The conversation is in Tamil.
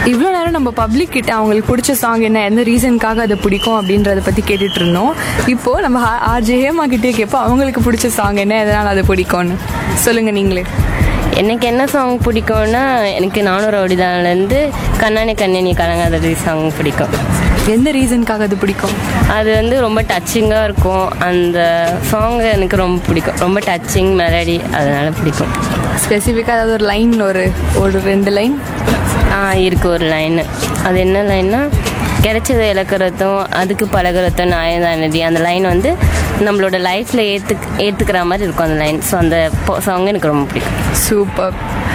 இவ்வளோ நேரம் நம்ம பப்ளிக் கிட்ட அவங்களுக்கு பிடிச்ச சாங் என்ன எந்த ரீசனுக்காக அது பிடிக்கும் அப்படின்றத பற்றி கேட்டுட்டு இருந்தோம் இப்போ நம்ம ஆர்ஜே ஹேமா கிட்டே கேட்போம் அவங்களுக்கு பிடிச்ச சாங் என்ன எதனால் அது பிடிக்கும்னு சொல்லுங்க நீங்களே எனக்கு என்ன சாங் பிடிக்கும்னா எனக்கு நானூறு ஒடிதான்லேருந்து கண்ணானி கண்ணனி கலங்காதடி சாங் பிடிக்கும் எந்த ரீசனுக்காக அது பிடிக்கும் அது வந்து ரொம்ப டச்சிங்காக இருக்கும் அந்த சாங் எனக்கு ரொம்ப பிடிக்கும் ரொம்ப டச்சிங் மெலடி அதனால பிடிக்கும் ஸ்பெசிஃபிக்காக ஏதாவது ஒரு லைன் ஒரு ஒரு ரெண்டு லைன் ஆ இருக்கு ஒரு லைனு அது என்ன லைன்னா கிடைச்சதை இழக்கிறதும் அதுக்கு பழகிறதும் நியாயதானதி அந்த லைன் வந்து நம்மளோட லைஃப்பில் ஏற்று ஏற்றுக்கிற மாதிரி இருக்கும் அந்த லைன் ஸோ அந்த சாங் எனக்கு ரொம்ப பிடிக்கும் சூப்பர்